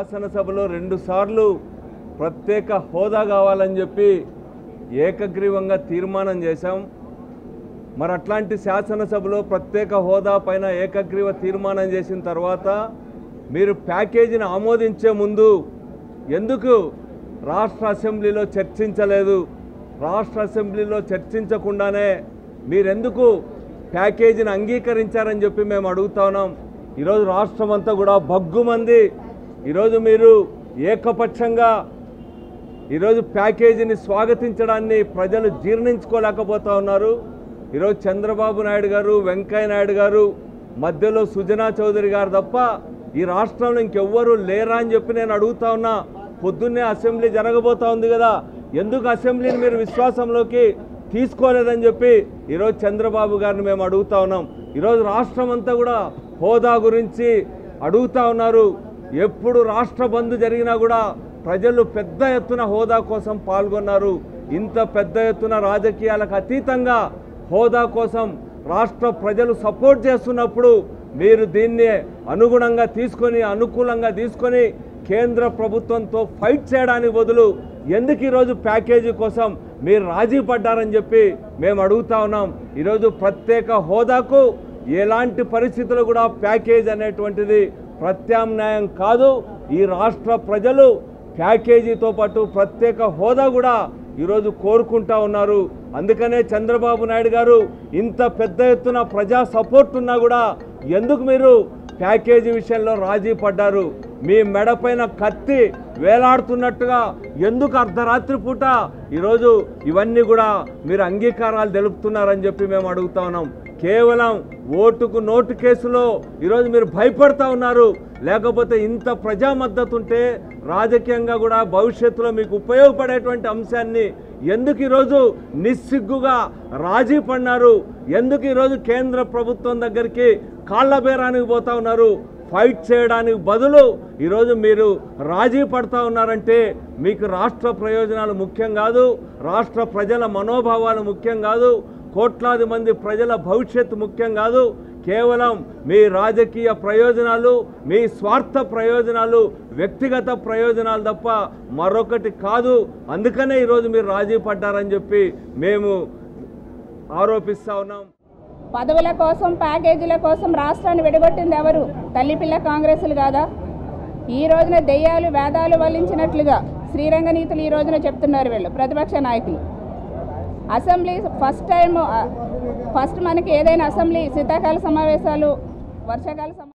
శాసనసభలో రెండుసార్లు ప్రత్యేక హోదా కావాలని చెప్పి ఏకగ్రీవంగా తీర్మానం చేశాం మరి అట్లాంటి శాసనసభలో ప్రత్యేక హోదా పైన ఏకగ్రీవ తీర్మానం చేసిన తర్వాత మీరు ప్యాకేజీని ఆమోదించే ముందు ఎందుకు రాష్ట్ర అసెంబ్లీలో చర్చించలేదు రాష్ట్ర అసెంబ్లీలో చర్చించకుండానే మీరెందుకు ప్యాకేజీని అంగీకరించారని చెప్పి మేము అడుగుతా ఉన్నాం ఈరోజు రాష్ట్రం అంతా కూడా భగ్గుమంది ఈరోజు మీరు ఏకపక్షంగా ఈరోజు ప్యాకేజీని స్వాగతించడాన్ని ప్రజలు జీర్ణించుకోలేకపోతా ఉన్నారు ఈరోజు చంద్రబాబు నాయుడు గారు వెంకయ్య నాయుడు గారు మధ్యలో సుజనా చౌదరి గారు తప్ప ఈ రాష్ట్రంలో ఇంకెవ్వరూ లేరా అని చెప్పి నేను అడుగుతా ఉన్నా పొద్దున్నే అసెంబ్లీ జరగబోతా ఉంది కదా ఎందుకు అసెంబ్లీని మీరు విశ్వాసంలోకి తీసుకోలేదని చెప్పి ఈరోజు చంద్రబాబు గారిని మేము అడుగుతా ఉన్నాం ఈరోజు రాష్ట్రం అంతా కూడా హోదా గురించి అడుగుతా ఉన్నారు ఎప్పుడు రాష్ట్ర బంద్ జరిగినా కూడా ప్రజలు పెద్ద ఎత్తున హోదా కోసం పాల్గొన్నారు ఇంత పెద్ద ఎత్తున రాజకీయాలకు అతీతంగా హోదా కోసం రాష్ట్ర ప్రజలు సపోర్ట్ చేస్తున్నప్పుడు మీరు దీన్ని అనుగుణంగా తీసుకొని అనుకూలంగా తీసుకొని కేంద్ర ప్రభుత్వంతో ఫైట్ చేయడానికి బదులు ఎందుకు ఈరోజు ప్యాకేజీ కోసం మీరు రాజీ పడ్డారని చెప్పి మేము అడుగుతా ఉన్నాం ఈరోజు ప్రత్యేక హోదాకు ఎలాంటి పరిస్థితులు కూడా ప్యాకేజ్ అనేటువంటిది ప్రత్యామ్నాయం కాదు ఈ రాష్ట్ర ప్రజలు ప్యాకేజీతో పాటు ప్రత్యేక హోదా కూడా ఈరోజు కోరుకుంటా ఉన్నారు అందుకనే చంద్రబాబు నాయుడు గారు ఇంత పెద్ద ఎత్తున ప్రజా సపోర్ట్ ఉన్నా కూడా ఎందుకు మీరు ప్యాకేజీ విషయంలో రాజీ పడ్డారు మీ మెడపైన కత్తి వేలాడుతున్నట్టుగా ఎందుకు అర్ధరాత్రి పూట ఈరోజు ఇవన్నీ కూడా మీరు అంగీకారాలు తెలుపుతున్నారని చెప్పి మేము అడుగుతా ఉన్నాం కేవలం ఓటుకు నోటు కేసులో ఈరోజు మీరు భయపడతా ఉన్నారు లేకపోతే ఇంత ప్రజా మద్దతు ఉంటే రాజకీయంగా కూడా భవిష్యత్తులో మీకు ఉపయోగపడేటువంటి అంశాన్ని ఎందుకు ఈరోజు నిస్సిగ్గుగా రాజీ పడినారు ఎందుకు ఈరోజు కేంద్ర ప్రభుత్వం దగ్గరికి కాళ్ళ బేరానికి పోతా ఉన్నారు ఫైట్ చేయడానికి బదులు ఈరోజు మీరు రాజీ పడతా ఉన్నారంటే మీకు రాష్ట్ర ప్రయోజనాలు ముఖ్యం కాదు రాష్ట్ర ప్రజల మనోభావాలు ముఖ్యం కాదు కోట్లాది మంది ప్రజల భవిష్యత్తు ముఖ్యం కాదు కేవలం మీ రాజకీయ ప్రయోజనాలు మీ స్వార్థ ప్రయోజనాలు వ్యక్తిగత ప్రయోజనాలు తప్ప మరొకటి కాదు అందుకనే ఈరోజు మీరు రాజీ పడ్డారని చెప్పి మేము ఆరోపిస్తా ఉన్నాం పదవుల కోసం ప్యాకేజీల కోసం రాష్ట్రాన్ని విడగొట్టింది ఎవరు తల్లి పిల్ల కాంగ్రెస్లు కాదా ఈ రోజున దెయ్యాలు వేదాలు వల్లించినట్లుగా శ్రీరంగ నీతులు ఈ రోజున చెప్తున్నారు వీళ్ళు ప్రతిపక్ష నాయకులు అసెంబ్లీ ఫస్ట్ టైం ఫస్ట్ మనకి ఏదైనా అసెంబ్లీ శీతాకాల సమావేశాలు వర్షాకాల సమా